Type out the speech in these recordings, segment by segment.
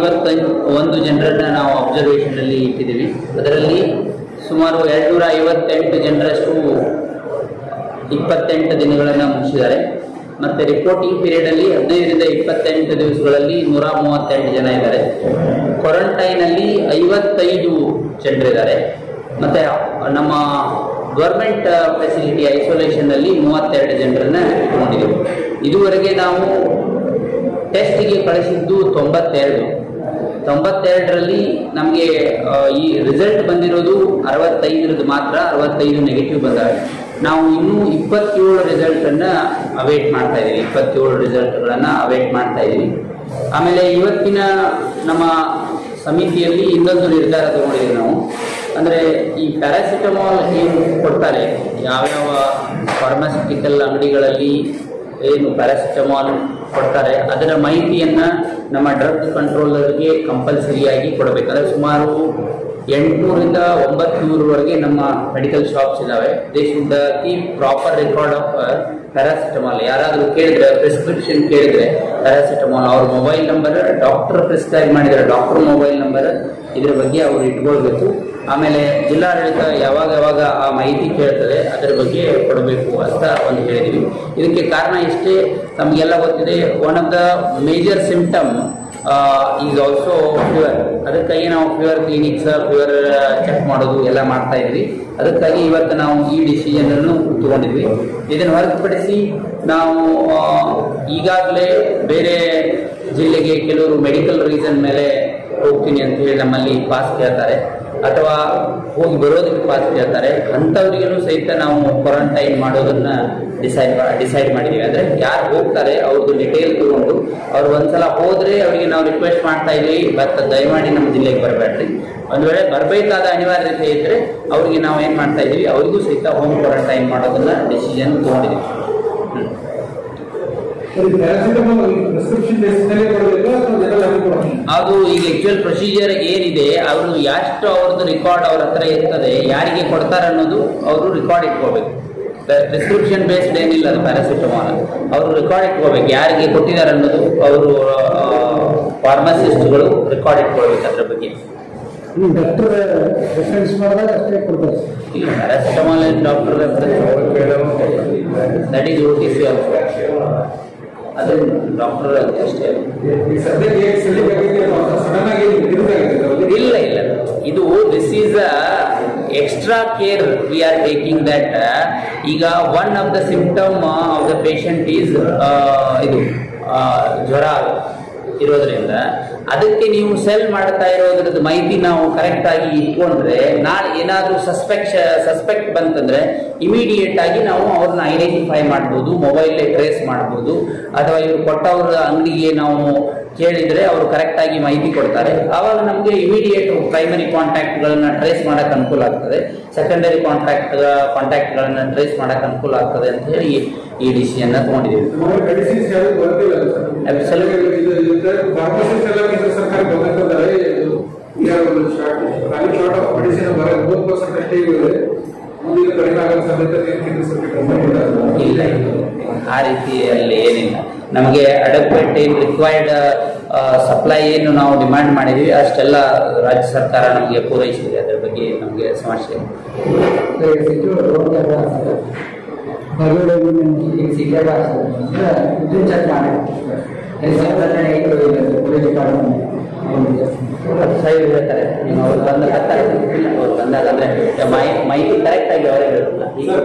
ಐವತ್ತೈದು ಒಂದು ಜನರನ್ನ ನಾವು ಅಬ್ಸರ್ವೇಷನ್ ಅಲ್ಲಿ ಇಟ್ಟಿದ್ದೀವಿ ಅದರಲ್ಲಿ ಸುಮಾರು ಎರಡ್ನೂರ ಐವತ್ತೆಂಟು ಜನರಷ್ಟು ಇಪ್ಪತ್ತೆಂಟು ದಿನಗಳನ್ನು ಮುಗಿಸಿದ್ದಾರೆ ಮತ್ತೆ ರಿಪೋರ್ಟಿಂಗ್ ಪೀರಿಯಡ್ ಅಲ್ಲಿ ಹದಿನೈದರಿಂದ ಇಪ್ಪತ್ತೆಂಟು ದಿವಸಗಳಲ್ಲಿ ನೂರ ಮೂವತ್ತೆಂಟು ಜನ ಇದ್ದಾರೆ ಕ್ವಾರಂಟೈನ್ ಅಲ್ಲಿ ಐವತ್ತೈದು ಜನರಿದ್ದಾರೆ ಮತ್ತೆ ನಮ್ಮ ಗೌರ್ಮೆಂಟ್ ಫೆಸಿಲಿಟಿ ಐಸೋಲೇಷನ್ ಅಲ್ಲಿ ಮೂವತ್ತೆರಡು ಜನರನ್ನ ಇಟ್ಕೊಂಡಿದ್ದೀವಿ ಇದುವರೆಗೆ ನಾವು ಟೆಸ್ಟ್ಗೆ ಕಳಿಸಿದ್ದು ತೊಂಬತ್ತೆರಡು ತೊಂಬತ್ತೆರಡರಲ್ಲಿ ನಮಗೆ ಈ ರಿಸಲ್ಟ್ ಬಂದಿರೋದು ಅರವತ್ತೈದರದ್ದು ಮಾತ್ರ ಅರವತ್ತೈದು ನೆಗೆಟಿವ್ ಬಂದಾವೆ ನಾವು ಇನ್ನೂ ಇಪ್ಪತ್ತೇಳು ರಿಸಲ್ಟನ್ನು ಅವೇಟ್ ಮಾಡ್ತಾ ಇದ್ದೀವಿ ಇಪ್ಪತ್ತೇಳು ರಿಸಲ್ಟ್ಗಳನ್ನು ಅವೇಟ್ ಮಾಡ್ತಾ ಇದ್ದೀವಿ ಆಮೇಲೆ ಇವತ್ತಿನ ನಮ್ಮ ಸಮಿತಿಯಲ್ಲಿ ಇನ್ನೊಂದು ನಿರ್ಧಾರ ತಗೊಂಡಿದ್ದೀವಿ ನಾವು ಅಂದರೆ ಈ ಪ್ಯಾರಾಸಿಟಮಾಲ್ ಏನು ಕೊಡ್ತಾರೆ ಯಾವ್ಯಾವ ಫಾರ್ಮಾಸ್ಯೂಟಿಕಲ್ ಅಂಗಡಿಗಳಲ್ಲಿ ಏನು ಪ್ಯಾರಾಸಿಟಮಾಲ್ ಕೊಡ್ತಾರೆ ಅದರ ಮಾಹಿತಿಯನ್ನ ನಮ್ಮ ಡ್ರಗ್ ಕಂಟ್ರೋಲರ್ಗೆ ಕಂಪಲ್ಸರಿಯಾಗಿ ಕೊಡಬೇಕಾದ್ರೆ ಸುಮಾರು ಎಂಟುನೂರಿಂದ ಒಂಬತ್ನೂರವರೆಗೆ ನಮ್ಮ ಮೆಡಿಕಲ್ ಶಾಪ್ಸ್ ಇದಾವೆ they should keep proper record of paracetamol ಯಾರಾದರೂ ಕೇಳಿದ್ರೆ ಪ್ರಿಸ್ಕ್ರಿಪ್ಷನ್ ಕೇಳಿದ್ರೆ ಪ್ಯಾರಾಸಿಟಮಾಲ್ ಅವ್ರ ಮೊಬೈಲ್ ನಂಬರ್ ಡಾಕ್ಟರ್ ಪ್ರಿಸ್ಕ್ರೈಬ್ ಮಾಡಿದರೆ ಡಾಕ್ಟರ್ ಮೊಬೈಲ್ ನಂಬರ್ ಇದ್ರ ಬಗ್ಗೆ ಅವರು ಇಟ್ಕೊಳ್ಬೇಕು ಆಮೇಲೆ ಜಿಲ್ಲಾಡಳಿತ ಯಾವಾಗ ಯಾವಾಗ ಆ ಮಾಹಿತಿ ಕೇಳ್ತದೆ ಅದರ ಬಗ್ಗೆ ಕೊಡಬೇಕು ಅಂತ ಒಂದು ಹೇಳಿದೀವಿ ಇದಕ್ಕೆ ಕಾರಣ ಇಷ್ಟೇ ನಮಗೆಲ್ಲ ಗೊತ್ತಿದೆ one of the major symptom is also fever ಅದಕ್ಕಾಗಿ ನಾವು ಫೀವರ್ ಕ್ಲಿನಿಕ್ಸ್ ಫೀವರ್ ಚೆಕ್ ಮಾಡೋದು ಎಲ್ಲ ಮಾಡ್ತಾ ಇದ್ವಿ ಅದಕ್ಕಾಗಿ ಇವತ್ತು ನಾವು ಈ ಡಿಸಿಷನ್ ಅನ್ನು ತಗೊಂಡಿದ್ವಿ ಇದನ್ನು ಹೊರತುಪಡಿಸಿ ನಾವು ಆ, ಈಗಾಗಲೇ ಬೇರೆ ಜಿಲ್ಲೆಗೆ ಕೆಲವರು ಮೆಡಿಕಲ್ ರೀಸನ್ ಮೇಲೆ ಹೋಗ್ತೀನಿ ಅಂತ ಹೇಳಿ ನಮ್ಮಲ್ಲಿ ಪಾಸ್ ಕೇಳ್ತಾರೆ ಅಥವಾ ಹೋಗಿ ಬರೋದಕ್ಕೆ ಪಾಸ್ ಕೇಳ್ತಾರೆ ಅಂಥವ್ರಿಗೂ ಸಹಿತ ನಾವು ಕ್ವಾರಂಟೈನ್ ಮಾಡೋದನ್ನ ಡಿಸೈಡ್ ಡಿಸೈಡ್ ಮಾಡಿದೀವಿ ಅಂದ್ರೆ ಯಾರು ಹೋಗ್ತಾರೆ ಅವ್ರದ್ದು ಡಿಟೇಲ್ ತಗೊಂಡು ಅವ್ರು ಒಂದ್ಸಲ ಹೋದ್ರೆ ಅವರಿಗೆ ನಾವು ರಿಕ್ವೆಸ್ಟ್ ಮಾಡ್ತಾ ಇದೀವಿ ಬಟ್ ದಯಮಾಡಿ ನಮ್ಮ ಜಿಲ್ಲೆಗೆ ಬರಬೇಡ್ರಿ ಒಂದ್ ವೇಳೆ ಬರಬೇಕಾದ ಅನಿವಾರ್ಯತೆ ಇದ್ರೆ ಅವ್ರಿಗೆ ನಾವು ಏನ್ ಮಾಡ್ತಾ ಇದೀವಿ ಅವರಿಗೂ ಸಹಿತ ಹೋಮ್ ಕ್ವಾರಂಟೈನ್ ಮಾಡೋದನ್ನ ಡಿಸಿಷನ್ ತಗೊಂಡಿದ್ದೀವಿ ಹ್ಮ್. ಪ್ಯಾರಾಸಿಟಮಾಲ್ ಪ್ರಿಸ್ಕ್ರಿಪ್ಷನ್ ಬೇಸಿಸ್ನಲ್ಲಿ ಕೊಡಬೇಕು ಅಥವಾ ಜನರಲ್ ಆಗಿ ಕೊಡಬೇಕು ಅದು ಈಗ ಆಕ್ಚುಯಲ್ ಪ್ರೊಸೀಜರ್ ಏನಿದೆ ಅವರು ಎಷ್ಟು ಅವ್ರದ್ದು ರೆಕಾರ್ಡ್ ಅವ್ರ ಹತ್ರ ಇರ್ತದೆ ಯಾರಿಗೆ ಕೊಡ್ತಾರೆ ಅನ್ನೋದು ಅವರು ರೆಕಾರ್ಡ್ ಇಟ್ಕೋಬೇಕು ಪ್ರಿಸ್ಕ್ರಿಪ್ಷನ್ ಬೇಸ್ಡ್ ಏನಿಲ್ಲ ಅದು ಪ್ಯಾರಾಸಿಟಮಾಲ್ ಅವರು ರೆಕಾರ್ಡ್ ಇಟ್ಕೋಬೇಕು ಯಾರಿಗೆ ಕೊಟ್ಟಿದ್ದಾರೆ ಅನ್ನೋದು ಅವರು ಫಾರ್ಮಸಿಸ್ಟ್ಗಳು ರೆಕಾರ್ಡ್ ಇಟ್ಕೊಳ್ಬೇಕು ಅದ್ರ ಬಗ್ಗೆ ಡಾಕ್ಟರ್ ರೆಫರೆನ್ಸ್ ಮಾಡಿದಾಗ ಅಷ್ಟೇ ಕೊಡ್ತಾರೆ ಇಲ್ಲ paracetamol doctor that is O T C ಅದು ಡಾಕ್ಟರ್ ಅಷ್ಟೇ ಈ ಸದ್ಯಕ್ಕೆ ಸದ್ಯಕ್ಕೆ ಸಡನ್ ಆಗಿ ಇರುತ್ತಾಗಿದೆ ಇಲ್ಲ ಇಲ್ಲ ಇದು this is a extra care we are taking that ಈಗ one of the symptom of the patient is ಇದು ಆ, ಜ್ವರ ಇರೋದ್ರಿಂದ ಅದಕ್ಕೆ ನೀವು ಸೆಲ್ ಮಾಡ್ತಾ ಇರೋದ್ರದ್ದು ಮಾಹಿತಿ ನಾವು ಕರೆಕ್ಟ್ ಆಗಿ ಇಟ್ಕೊಂಡ್ರೆ ನಾಳೆ ಏನಾದರೂ ಸಸ್ಪೆಕ್ಟ್ ಸಸ್ಪೆಕ್ಟ್ ಬಂತಂದ್ರೆ ಇಮಿಡಿಯೇಟ್ ಆಗಿ ನಾವು ಅವ್ರನ್ನ ಐಡೆಂಟಿಫೈ ಮಾಡ್ಬೋದು ಮೊಬೈಲೇ ಟ್ರೇಸ್ ಮಾಡ್ಬೋದು ಅಥವಾ ಇವ್ರು ಕೊಟ್ಟವ್ರ ಅಂಗಡಿಗೆ ನಾವು ಕೇಳಿದ್ರೆ ಅವರು ಕರೆಕ್ಟ್ ಆಗಿ ಮಾಹಿತಿ ಕೊಡ್ತಾರೆ ಆವಾಗ ನಮಗೆ ಇಮಿಡಿಯೇಟ್ ಪ್ರೈಮರಿ ಕಾಂಟ್ಯಾಕ್ಟ್ಗಳನ್ನ ಟ್ರೇಸ್ ಮಾಡಕ್ ಅನುಕೂಲ ಆಗ್ತದೆ ಸೆಕೆಂಡರಿ ಕಾಂಟ್ಯಾಕ್ಟ್ ಕಾಂಟ್ಯಾಕ್ಟ್ಗಳನ್ನ ಟ್ರೇಸ್ ಮಾಡಕ್ ಅನುಕೂಲ ಆಗ್ತದೆ ಅಂತ ಹೇಳಿ ಈ ಡಿಸಿಷನ್ ತಗೊಂಡಿದ್ದೀವಿ ಮೆಡಿಸಿನ್ಸ್ ಯಾವುದು ಬರ್ತಿಲ್ಲ Absolutely. ಫಾರ್ಮಸಿಸ್ಟ್ ಎಲ್ಲ ಕೇಂದ್ರ ಸರ್ಕಾರ ಬಂದಿದ್ದಾರೆ ಖಾಲಿ ಶಾರ್ಟ್ ಆಫ್ ಮೆಡಿಸಿನ್ ಬರ ಮೂವತ್ತು ಪರ್ಸೆಂಟ್ ಅಷ್ಟೇ ಇದೆ ಮುಂದಿನ ಕಡಿಮೆ ಆಗೋ ಸಾಧ್ಯತೆ ಕೇಂದ್ರ ಸರ್ಕಾರ ಬಂದಿದ್ದಾರೆ ಇಲ್ಲ ಇಲ್ಲ. ಆ ರೀತಿಯಲ್ಲಿ ಏನಿಲ್ಲ ನಮಗೆ ಅಡಕ್ವೇಟ್ ಏನು ರಿಕ್ವೈರ್ಡ್ ಸಪ್ಲೈ ಏನು ನಾವು ಡಿಮ್ಯಾಂಡ್ ಮಾಡಿದ್ವಿ ಅಷ್ಟೆಲ್ಲ ರಾಜ್ಯ ಸರ್ಕಾರ ನಮಗೆ ಪೂರೈಸಿದೆ ಅದರ ಬಗ್ಗೆ ನಮಗೆ ಸಮಸ್ಯೆ ಇಲ್ಲ. ಸಾಹೇಬ್ರು ಹೇಳ್ತಾರೆ ನೀವು ಅವ್ರು ಬಂದ ಅವ್ರು ಬಂದಾಗ ಅಂದ್ರೆ ಮಾಹಿತಿ ಮಾಹಿತಿ ಕರೆಕ್ಟ್ ಆಗಿ ಅವರೇ ಹೇಳೋದಿಲ್ಲ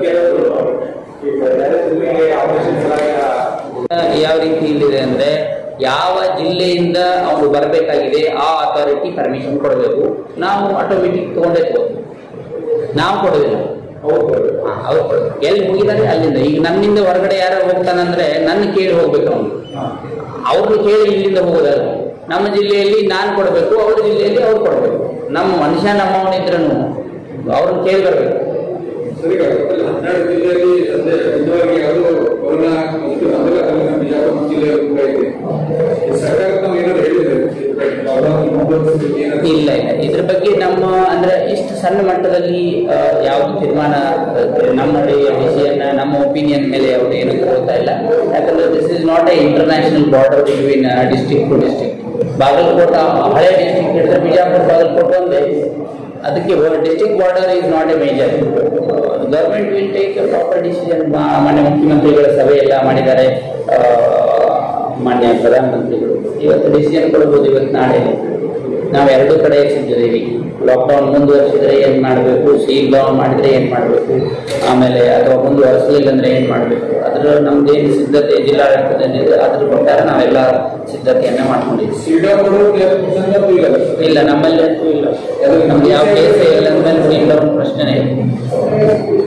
ಯಾವ ರೀತಿ ಇಲ್ಲಿದೆ ಅಂದ್ರೆ ಯಾವ ಜಿಲ್ಲೆಯಿಂದ ಅವನು ಬರಬೇಕಾಗಿದೆ ಆ ಅಥಾರಿಟಿ ಪರ್ಮಿಷನ್ ಕೊಡಬೇಕು ನಾವು ಆಟೋಮೆಟಿಕ್ ತಗೊಂಡೇ ತಗೋದು ನಾವು ಕೊಡೋದಿಲ್ಲ ಹಾ, ಅವ್ರು ಕೊಡೋದು. ಎಲ್ಲಿ ಹೋಗಿದ್ದಾರೆ ಅಲ್ಲಿಂದ ಈಗ ನನ್ನಿಂದ ಹೊರಗಡೆ ಯಾರು ಹೋಗ್ತಾನಂದ್ರೆ ನನ್ನ ಕೇಳಿ ಹೋಗ್ಬೇಕು ಅವನು ಅವ್ರನ್ನ ಕೇಳಿ ಇಲ್ಲಿಂದ ಹೋಗೋದಲ್ಲ ನಮ್ಮ ಜಿಲ್ಲೆಯಲ್ಲಿ ನಾನು ಕೊಡಬೇಕು ಅವ್ರ ಜಿಲ್ಲೆಯಲ್ಲಿ ಅವ್ರು ಕೊಡಬೇಕು ನಮ್ಮ ಮನುಷ್ಯ ನಮ್ಮವನಿದ್ರೂ ಅವ್ರನ್ನ ಕೇಳಿ ಬರಬೇಕು ಸರಿ ಹನ್ನೆರಡು ಜಿಲ್ಲೆಯಲ್ಲಿ ಸದ್ಯ ಇದುವರೆಗೆ ಯಾವುದು ಕೊರೋನಾ ಇದು ಅದೆಲ್ಲ ನಮ್ಮ ಬಿಜಾಪುರ ಜಿಲ್ಲೆಯಲ್ಲಿ ಕೂಡ ಇದೆ ಈ ಸರ್ಕಾರ ತಾವು ಏನಾದ್ರು ಹೇಳಿದ್ರೆ ಏನಾದ್ರು ಇಲ್ಲ ಇಲ್ಲ ಇದ್ರ ಬಗ್ಗೆ ನಮ್ಮ ಅಂದ್ರೆ ಇಷ್ಟು ಸಣ್ಣ ಮಟ್ಟದಲ್ಲಿ ಆ, ಯಾವುದು ತೀರ್ಮಾನ ಆ, ನಮ್ಮ ಡಿಸಿಷನ್ ನಮ್ಮ ಒಪಿನಿಯನ್ ಮೇಲೆ ಯಾವುದು ಏನು ತಗೋತಾ ಇಲ್ಲ ಯಾಕಂದ್ರೆ this is not a international border between district to district Bagalkot ಹಳೆ ಡಿಸ್ಟಿಕ್ ಹಿಡಿದ್ರೆ ಬಿಜಾಪುರ ಬಾಗಲಕೋಟ ಒಂದೇ ಅದಕ್ಕೆ district border is not a major government will take a proper decision ಮಾನ್ಯ ಮುಖ್ಯಮಂತ್ರಿಗಳ ಸಭೆ ಎಲ್ಲ ಮಾಡಿದ್ದಾರೆ ಆ, ಮಾನ್ಯ ಪ್ರಧಾನಮಂತ್ರಿಗಳು ಇವತ್ತು ಡಿಸಿಷನ್ ಕೊಡ್ಬೋದು ಇವತ್ತು ನಾಳೆ ನಾವು ಎರಡು ಕಡೆ ಸಿದ್ದಿದ್ದೀವಿ ಲಾಕ್ಡೌನ್ ಮುಂದುವರಿಸಿದ್ರೆ ಏನು ಮಾಡಬೇಕು ಸೀಲ್ ಡೌನ್ ಮಾಡಿದ್ರೆ ಏನು ಮಾಡಬೇಕು ಆಮೇಲೆ ಅಥವಾ ಮುಂದುವರಿಸಲಿಲ್ಲ ಅಂದ್ರೆ ಏನು ಮಾಡಬೇಕು ಅದರ ನಮ್ದೇನು ಸಿದ್ಧತೆ ಜಿಲ್ಲಾಡಳಿತದಲ್ಲಿ ಅದ್ರ ಪ್ರಕಾರ ನಾವೆಲ್ಲ ಸಿದ್ಧತೆಯನ್ನ ಮಾಡ್ಕೊಂಡಿದ್ದೀವಿ ಸೀಡಾ ಕೊಡೋದು ಸಂದರ್ಭ ಇಲ್ಲ ಇಲ್ಲ ನಮ್ಮಲ್ಲಿ ಅಂತೂ ಇಲ್ಲ ನಮ್ಗೆ ಯಾವ ಕೇಸ್ ಇಲ್ಲ ಅಂದ್ಮೇಲೆ ಸೀಲ್ ಡೌನ್ ಪ್ರಶ್ನೆನೇ ಇಲ್ಲ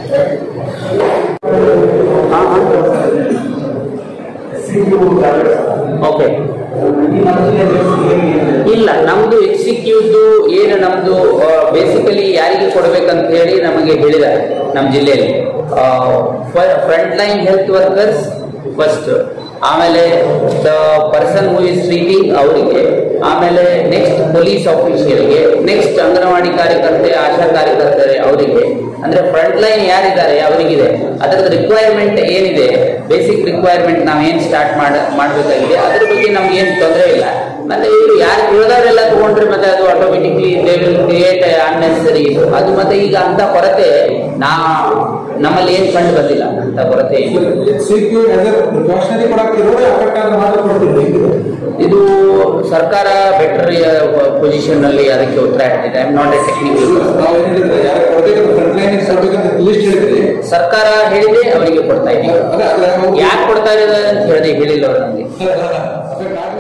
ಓಕೆ ಇಲ್ಲ ನಮ್ದು ಎಕ್ಸಿಕ್ಯೂಟಿವ್ ಏನು ನಮ್ದು ಬೇಸಿಕಲಿ ಯಾರಿಗೆ ಕೊಡ್ಬೇಕಂತ ಹೇಳಿ ನಮಗೆ ಹೇಳಿದ್ದಾರೆ ನಮ್ಮ ಜಿಲ್ಲೆಯಲ್ಲಿ front line health workers first ಆಮೇಲೆ the person who is treating ಅವರಿಗೆ ಆಮೇಲೆ ನೆಕ್ಸ್ಟ್ ಪೊಲೀಸ್ ಆಫೀಸರ್ಗೆ ನೆಕ್ಸ್ಟ್ ಅಂಗನವಾಡಿ ಕಾರ್ಯಕರ್ತೆ ಆಶಾ ಕಾರ್ಯಕರ್ತೆ ಅವರಿಗೆ ಅಂದ್ರೆ ಫ್ರಂಟ್ ಲೈನ್ ಯಾರಿದ್ದಾರೆ ಅವರಿಗಿದೆ ಅದರದ ರಿಕ್ವೈರ್ಮೆಂಟ್ ಏನಿದೆ ಬೇಸಿಕ್ ರಿಕ್ವೈರ್ಮೆಂಟ್ ನಾವು ಏನು ಸ್ಟಾರ್ಟ್ ಮಾಡ ಮಾಡಬೇಕಾಗಿದೆ ಅದ್ರ ಬಗ್ಗೆ ನಮ್ಗೆ ಏನು ತೊಂದರೆ ಇಲ್ಲ ಮತ್ತೆ ಇವರು ಯಾರು ಉಳಿದವರೆಲ್ಲ ತಗೊಂಡ್ರೆ ಮತ್ತೆ ಅದು automatically they will create unnecessary ಇದು ಅದು ಮತ್ತೆ ಈಗ ಅಂತ ಕೊರತೆ ನಾ ನಮ್ಮಲ್ಲಿ ಏನು ಕಂಡು ಬಂದಿಲ್ಲ ಅಂತ ಕೊರತೆ ಏನು ಸಿಕ್ಕು ಪ್ರಿಕಾಷನರಿ ಕೊಡಕ್ತಿರೋ ಅಫೆಕ್ಟ್ ಆದ್ರೆ ಮಾತ್ರ ಕೊಡ್ತೀವಿ ಇದು ಸರ್ಕಾರ ಬೆಟರ್ ಪೊಸಿಷನ್ ಅಲ್ಲಿ ಅದಕ್ಕೆ ಉತ್ತರ ಹೇಳ್ತಿದೆ I am not a technical ನಾವು ಏನ್ ಹೇಳಿದ್ರೆ ಯಾರು ಕೊಡ್ಬೇಕಂತ ಫ್ರಂಟ್ ಲೈನ್ ಕೊಡ್ಬೇಕಂತ ಲಿಸ್ಟ್ ಹೇಳಿದ್ರಿ ಸರ್ಕಾರ ಹೇಳಿದೆ ಅವರಿಗೆ ಕೊಡ್ತಾ ಇದ್ದೀವಿ ಅದೇ ಅದ್ರ ಯಾಕೆ ಕೊಡ್ತಾ ಇದ್ದಾರೆ ಅಂತ ಹೇಳಿದೆ ಹೇಳಿಲ್ಲ ಅವರು ನಮಗೆ ಅಫೆಕ್ಟ್